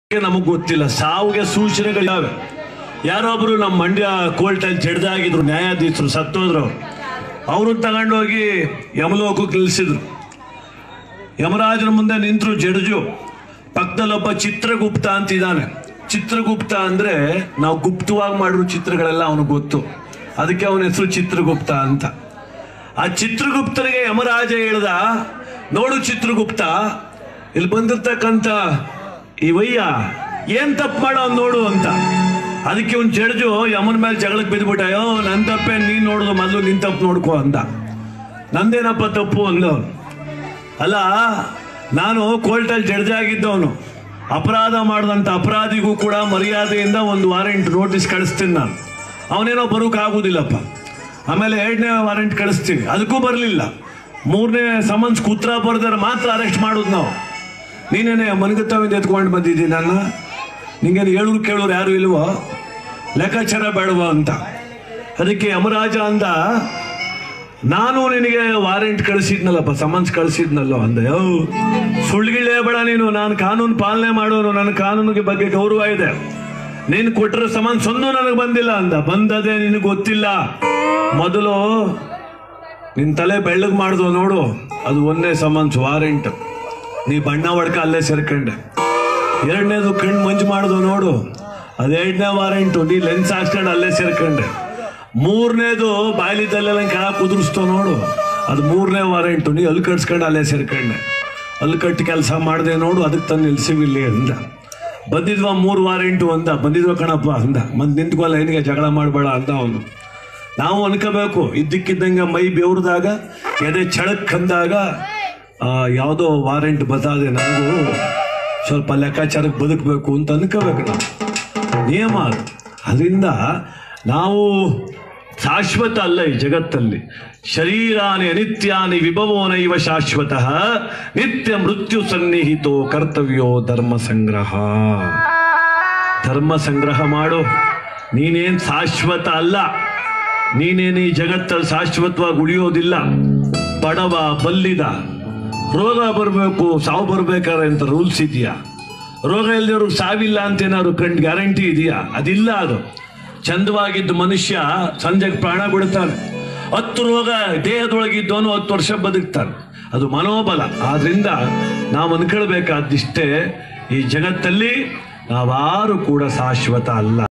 ನಮಗ್ ಗೊತ್ತಿಲ್ಲ ಸಾವಿಗೆ ಸೂಚನೆಗಳಿದಾವೆ ಯಾರೊಬ್ರು ನಮ್ಮ ಮಂಡ್ಯ ಕೋರ್ಟಲ್ಲಿ ಜಡ್ದಾಗಿದ್ರು ನ್ಯಾಯಾಧೀಶರು ಸತ್ತೋದ್ರು ಅವ್ರನ್ನ ತಗೊಂಡೋಗಿ ಯಮಲೋಕಕ್ಕೆ ನಿಲ್ಲಿಸಿದ್ರು ಯಮರಾಜನ ಮುಂದೆ ನಿಂತರು ಜಡ್ಜು ಪಕ್ಕದಲ್ಲೊಬ್ಬ ಚಿತ್ರಗುಪ್ತ ಅಂತ ಇದ್ದಾನೆ ಚಿತ್ರಗುಪ್ತ ಅಂದ್ರೆ ನಾವು ಗುಪ್ತವಾಗಿ ಮಾಡಿರೋ ಚಿತ್ರಗಳೆಲ್ಲ ಅವನಿಗೆ ಗೊತ್ತು ಅದಕ್ಕೆ ಅವನ ಹೆಸರು ಚಿತ್ರಗುಪ್ತ ಅಂತ ಆ ಚಿತ್ರಗುಪ್ತನಿಗೆ ಯಮರಾಜ ಹೇಳ್ದ ನೋಡು ಚಿತ್ರಗುಪ್ತ ಇಲ್ಲಿ ಬಂದಿರ್ತಕ್ಕಂಥ ಈ ವಯ್ಯ ಏನ್ ತಪ್ಪು ಮಾಡೋ ಅವ್ನ್ ನೋಡು ಅಂತ ಅದಕ್ಕೆ ಒಂದು ಜಡ್ಜು ಯಮನ ಮೇಲೆ ಜಗಳಕ್ಕೆ ಬಿದ್ದುಬಿಟ್ಟ ಅಯ್ಯೋ ನನ್ನ ತಪ್ಪೇ ನೀನ್ ನೋಡುದು ಮೊದಲು ನಿನ್ ತಪ್ಪು ನೋಡ್ಕೋ ಅಂದ ನಂದೇನಪ್ಪ ತಪ್ಪು ಅಂದ ಅಲ್ಲ ನಾನು ಕೋರ್ಟಲ್ಲಿ ಜಡ್ಜ್ ಆಗಿದ್ದವನು ಅಪರಾಧ ಮಾಡಿದಂಥ ಅಪರಾಧಿಗೂ ಕೂಡ ಮರ್ಯಾದೆಯಿಂದ ಒಂದು ವಾರೆಂಟ್ ನೋಟಿಸ್ ಕಳಿಸ್ತೀನಿ ನಾನು ಅವನೇನೋ ಬರೋಕ್ಕಾಗೋದಿಲ್ಲಪ್ಪ ಆಮೇಲೆ ಎರಡನೇ ವಾರೆಂಟ್ ಕಳಿಸ್ತೀವಿ ಅದಕ್ಕೂ ಬರಲಿಲ್ಲ ಮೂರನೇ ಸಮನ್ಸ್ ಉತ್ತರ ಬರೆದ್ರೆ ಮಾತ್ರ ಅರೆಸ್ಟ್ ಮಾಡೋದು ನಾವು ನೀನೇನೆ ಮನಗತ್ತವಿಂದ ಎತ್ಕೊಂಡು ಬಂದಿದ್ದೀನಿ ನನ್ನ ನಿಂಗೇನು ಹೇಳೋರು ಕೇಳೋರು ಯಾರು ಇಲ್ವೋ ಲೆಕ್ಕಾಚಾರ ಬೇಡವಾ ಅಂತ ಅದಕ್ಕೆ ಯಮರಾಜ ಅಂದ ನಾನು ನಿನಗೆ ವಾರೆಂಟ್ ಕಳಿಸಿದ್ನಲ್ಲಪ್ಪ ಸಮನ್ಸ್ ಕಳಿಸಿದ್ನಲ್ಲೋ ಅಂದೆ ಯೋ ಸುಳ್ಳುಗಿಳೇ ಬೇಡ ನೀನು ನಾನು ಕಾನೂನು ಪಾಲನೆ ಮಾಡೋನು ನನ್ನ ಕಾನೂನಿಗೆ ಬಗ್ಗೆ ಗೌರವ ಇದೆ ನೀನು ಕೊಟ್ಟರೆ ಸಮನ್ಸ್ ಒಂದು ನನಗೆ ಬಂದಿಲ್ಲ ಅಂದ ಬಂದದೆ ನಿನಗೆ ಗೊತ್ತಿಲ್ಲ ಮೊದಲು ನಿನ್ ತಲೆ ಬೆಳ್ಳಗ್ ಮಾಡ್ದು ನೋಡು ಅದು ಒಂದೇ ಸಮನ್ಸ್ ವಾರೆಂಟ್ ನೀ ಬಣ್ಣ ಹೊಡ್ಕ ಅಲ್ಲೇ ಸೇರ್ಕೊಂಡೆ ಎರಡನೇದು ಕಣ್ಣು ಮಂಜು ಮಾಡ್ದು ನೋಡು ಅದು ಎರಡನೇ ವಾರೆಂಟು ನೀ ಲೆನ್ಸ್ ಹಾಕ್ಸ್ಕೊಂಡು ಅಲ್ಲೇ ಸೇರ್ಕೊಂಡೆ ಮೂರನೇದು ಬಾಯ್ಲಿದ್ದಲ್ಲೆಲ್ಲ ಕೆಳ ಕುದುರಿಸ್ತೋ ನೋಡು ಅದು ಮೂರನೇ ವಾರೆಂಟು ನೀ ಅಲ್ಲಿ ಕಟ್ಸ್ಕೊಂಡು ಅಲ್ಲೇ ಸೇರ್ಕೊಂಡೆ ಅಲ್ಲಿ ಕಟ್ಟಿ ಕೆಲಸ ಮಾಡಿದೆ ನೋಡು ಅದಕ್ಕೆ ತಂದು ನಿಲ್ಸಿವಿಲ್ಲಿ ಅಂದ ಬಂದಿದ್ವ ಮೂರು ವಾರೆಂಟು ಅಂದ ಬಂದಿದ್ವ ಕಣಪ್ಪ ಅಂದ ಮಂದ್ ನಿಂತ್ಕೊಲ್ಲ ಏನಿಗೆ ಜಗಳ ಮಾಡಬೇಡ ಅಂದ ಅವನು ನಾವು ಅನ್ಕೋಬೇಕು ಇದ್ದಕ್ಕಿದ್ದಂಗೆ ಮೈ ಬೆವ್ರದಾಗ ಎದೆ ಚಳಕ್ ಅಂದಾಗ ಆ, ಯಾವುದೋ ವಾರೆಂಟ್ ಬತಾದೆ ನನಗೂ ಸ್ವಲ್ಪ ಲೆಕ್ಕಾಚಾರಕ್ಕೆ ಬದುಕಬೇಕು ಅಂತ ಅನ್ಕೋಬೇಕು ನಾವು ನಿಯಮ ಅದು ಅದರಿಂದ ನಾವು ಶಾಶ್ವತ ಅಲ್ಲ ಈ ಜಗತ್ತಲ್ಲಿ ಶರೀರಾನಿ ಅನಿತ್ಯಾನಿ ವಿಭವೋನೈವ ಶಾಶ್ವತಃ ನಿತ್ಯ ಮೃತ್ಯು ಸನ್ನಿಹಿತೋ ಕರ್ತವ್ಯೋ ಧರ್ಮ ಸಂಗ್ರಹ ಧರ್ಮ ಸಂಗ್ರಹ ಮಾಡು ನೀನೇನ್ ಶಾಶ್ವತ ಅಲ್ಲ ನೀನೇನು ಈ ಜಗತ್ತಲ್ಲಿ ಶಾಶ್ವತವಾಗಿ ಉಳಿಯೋದಿಲ್ಲ ಬಡವ ಬಲ್ಲಿದ ರೋಗ ಬರಬೇಕು ಸಾವು ಬರ್ಬೇಕಾದ್ರೆ ಅಂತ ರೂಲ್ಸ್ ಇದೆಯಾ ರೋಗ ಇಲ್ದವ್ರಿಗೆ ಸಾವಿಲ್ಲ ಅಂತ ಏನಾದ್ರು ಕಂಡು ಗ್ಯಾರಂಟಿ ಇದೆಯಾ ಅದಿಲ್ಲ ಅದು ಚಂದವಾಗಿದ್ದ ಮನುಷ್ಯ ಸಂಜೆಗೆ ಪ್ರಾಣ ಬಿಡ್ತಾನೆ ಹತ್ತು ರೋಗ ದೇಹದೊಳಗಿದ್ದವನು ಹತ್ತು ವರ್ಷ ಬದುಕ್ತಾನೆ ಅದು ಮನೋಬಲ ಆದ್ರಿಂದ ನಾವು ಅನ್ಕೊಳ್ಬೇಕಾದಿಷ್ಟೇ ಈ ಜಗತ್ತಲ್ಲಿ ನಾವಾರು ಕೂಡ ಶಾಶ್ವತ ಅಲ್ಲ